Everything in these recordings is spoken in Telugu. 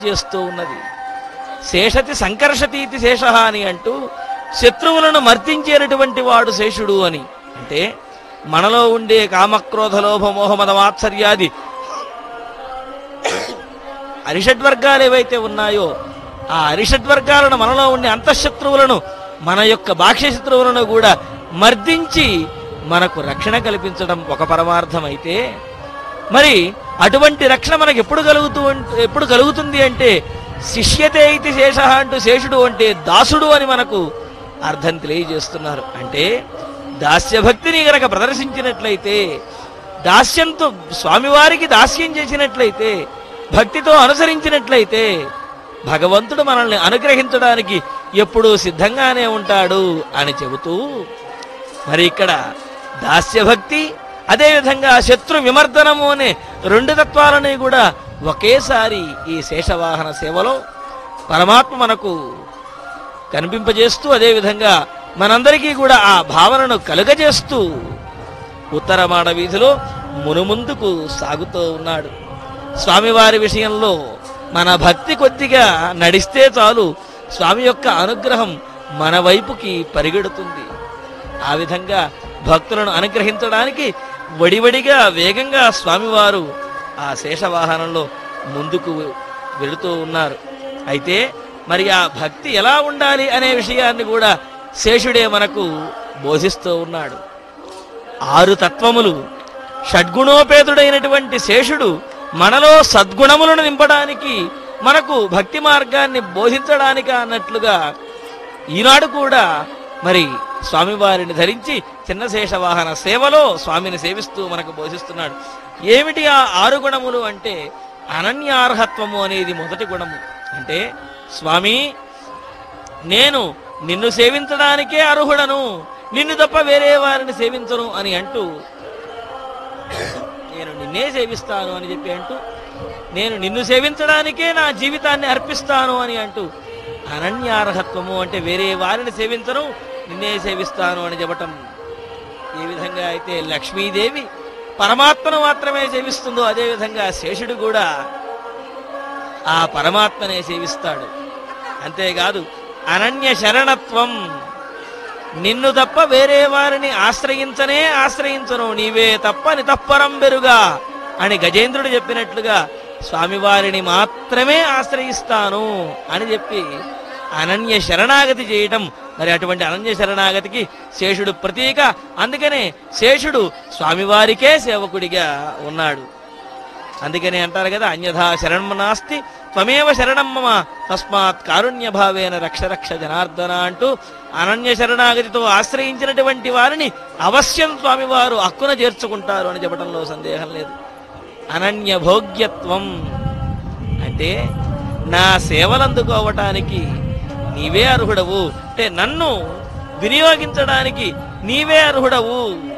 చేస్తూ ఉన్నది శేషతి సంకర్షతీతి శేష అని అంటూ శత్రువులను మర్తించేటటువంటి వాడు శేషుడు అని అంటే మనలో ఉండే కామక్రోధ లోభ మోహ మద మాత్సర్యాది అరిషడ్వర్గాలు ఏవైతే ఉన్నాయో ఆ అరిషడ్వర్గాలను మనలో ఉండే అంతఃశత్రువులను మన యొక్క బాహ్య శత్రువులను కూడా మర్దించి మనకు రక్షణ కల్పించడం ఒక పరమార్థం అయితే మరి అటువంటి రక్షణ మనకు ఎప్పుడు కలుగుతూ ఉంట- ఎప్పుడు కలుగుతుంది అంటే శిష్యతే ఇది శేష అంటూ శేషుడు అంటే దాసుడు అని మనకు అర్థం తెలియజేస్తున్నారు అంటే దాస్య భక్తిని గనక ప్రదర్శించినట్లయితే దాస్యంతో స్వామివారికి దాస్యం చేసినట్లయితే భక్తితో అనుసరించినట్లయితే భగవంతుడు మనల్ని అనుగ్రహించడానికి ఎప్పుడూ సిద్ధంగానే ఉంటాడు అని చెబుతూ మరి ఇక్కడ దాస్యభక్తి అదేవిధంగా శత్రు విమర్దనము అనే రెండు తత్వాలని కూడా ఒకేసారి ఈ శేషవాహన సేవలో పరమాత్మ మనకు కనిపింపజేస్తూ అదేవిధంగా మనందరికీ కూడా ఆ భావనను కలుగజేస్తూ ఉత్తరమాడ వీధిలో మునుముందుకు సాగుతూ ఉన్నాడు స్వామివారి విషయంలో మన భక్తి కొద్దిగా నడిస్తే చాలు స్వామి యొక్క అనుగ్రహం మన వైపుకి పరిగెడుతుంది ఆ విధంగా భక్తులను అనుగ్రహించడానికి వడివడిగా వేగంగా స్వామివారు ఆ శేషవాహనంలో ముందుకు వెళుతూ ఉన్నారు అయితే మరి ఆ భక్తి ఎలా ఉండాలి అనే విషయాన్ని కూడా శేషుడే మనకు బోధిస్తూ ఉన్నాడు ఆరు తత్వములు షడ్గుణోపేతుడైనటువంటి శేషుడు మనలో సద్గుణములను నింపడానికి మనకు భక్తి మార్గాన్ని బోధించడానికి అన్నట్లుగా ఈనాడు కూడా మరి స్వామివారిని ధరించి చిన్న శేష వాహన సేవలో స్వామిని సేవిస్తూ మనకు బోధిస్తున్నాడు ఏమిటి ఆ ఆరు గుణములు అంటే అనన్యార్హత్వము అనేది మొదటి గుణము అంటే స్వామి నేను నిన్ను సేవించడానికే అర్హుడను నిన్ను తప్ప వేరే వారిని సేవించను అని అంటూ నేను నిన్నే సేవిస్తాను అని చెప్పి అంటూ నేను నిన్ను సేవించడానికే నా జీవితాన్ని అర్పిస్తాను అని అంటూ అనన్యార్హత్వము అంటే వేరే వారిని సేవించను నిన్నే సేవిస్తాను అని చెప్పటం ఏ విధంగా అయితే లక్ష్మీదేవి పరమాత్మను మాత్రమే సేవిస్తుందో అదే విధంగా శేషుడు కూడా ఆ పరమాత్మనే సేవిస్తాడు అంతేకాదు అనన్య శరణత్వం నిన్ను తప్ప వేరే వారిని ఆశ్రయించనే ఆశ్రయించను నీవే తప్ప నితప్పరం బెరుగా అని గజేంద్రుడు చెప్పినట్లుగా స్వామివారిని మాత్రమే ఆశ్రయిస్తాను అని చెప్పి అనన్య శరణాగతి చేయటం మరి అటువంటి అనన్య శరణాగతికి శేషుడు ప్రతీక అందుకనే శేషుడు స్వామివారికే సేవకుడిగా ఉన్నాడు అందుకని అంటారు కదా అన్యథా శరణం నాస్తి త్వమేవ శరణం మమ తస్మాత్ కారుణ్య భావేన రక్ష రక్ష జనార్దన అంటూ అనన్య శరణాగతితో ఆశ్రయించినటువంటి వారిని అవశ్యం స్వామివారు హక్కున చేర్చుకుంటారు అని చెప్పడంలో సందేహం లేదు అనన్య భోగ్యత్వం అంటే నా సేవలు అందుకోవటానికి నీవే అర్హుడవు అంటే నన్ను వినియోగించడానికి నీవే అర్హుడవు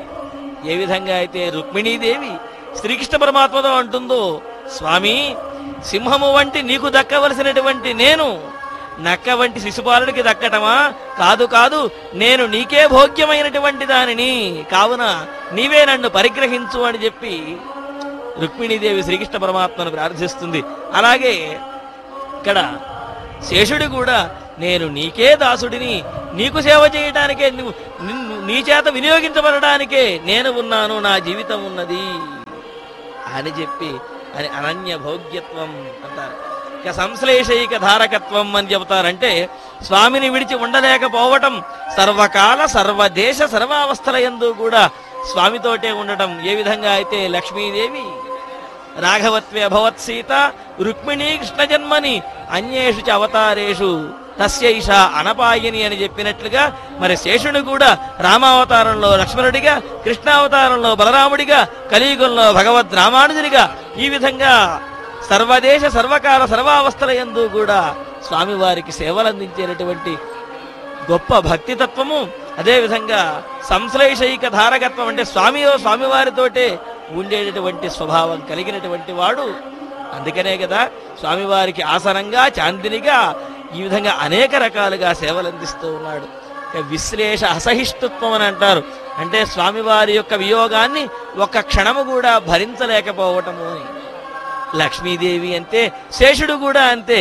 ఏ విధంగా అయితే రుక్మిణీదేవి శ్రీకృష్ణ పరమాత్మతో అంటుందో స్వామి సింహము వంటి నీకు దక్కవలసినటువంటి నేను నక్క వంటి శిశుపాలుడికి దక్కటమా కాదు కాదు నేను నీకే భోగ్యమైనటువంటి దానిని కావున నీవే నన్ను పరిగ్రహించు అని చెప్పి రుక్మిణీదేవి శ్రీకృష్ణ పరమాత్మను ప్రార్థిస్తుంది అలాగే ఇక్కడ శేషుడు కూడా నేను నీకే దాసుడిని నీకు సేవ చేయటానికే నువ్వు నిన్ను నీ చేత వినియోగించబడడానికే నేను ఉన్నాను నా జీవితం ఉన్నది అని చెప్పి అని అనన్య భోగ్యత్వం అంటారు ఇక సంశ్లేషయిక ధారకత్వం అని చెబుతారంటే స్వామిని విడిచి ఉండలేకపోవటం సర్వకాల సర్వదేశ సర్వావస్థల యందు కూడా స్వామితోటే ఉండటం ఏ విధంగా అయితే లక్ష్మీదేవి రాఘవత్వే అభవత్ సీత రుక్మిణీ కృష్ణ జన్మని అన్యేషు చ అవతారేషు తస్యైష అనపాయని అని చెప్పినట్లుగా మరి శేషుడు కూడా రామావతారంలో లక్ష్మణుడిగా కృష్ణావతారంలో బలరాముడిగా కలియుగంలో భగవద్ రామానుజునిగా ఈ విధంగా సర్వదేశ సర్వకాల సర్వావస్థల యందు కూడా స్వామివారికి సేవలు అందించేటటువంటి గొప్ప భక్తి తత్వము అదేవిధంగా సంశ్లేషయిక ధారకత్వం అంటే స్వామియో స్వామివారితోటే ఉండేటటువంటి స్వభావం కలిగినటువంటి వాడు అందుకనే కదా స్వామివారికి ఆసనంగా చాందినిగా ఈ విధంగా అనేక రకాలుగా సేవలు అందిస్తూ ఉన్నాడు ఇక విశ్లేష అసహిష్ణుత్వం అని అంటారు అంటే స్వామివారి యొక్క వియోగాన్ని ఒక్క క్షణము కూడా భరించలేకపోవటము అని లక్ష్మీదేవి అంతే శేషుడు కూడా అంతే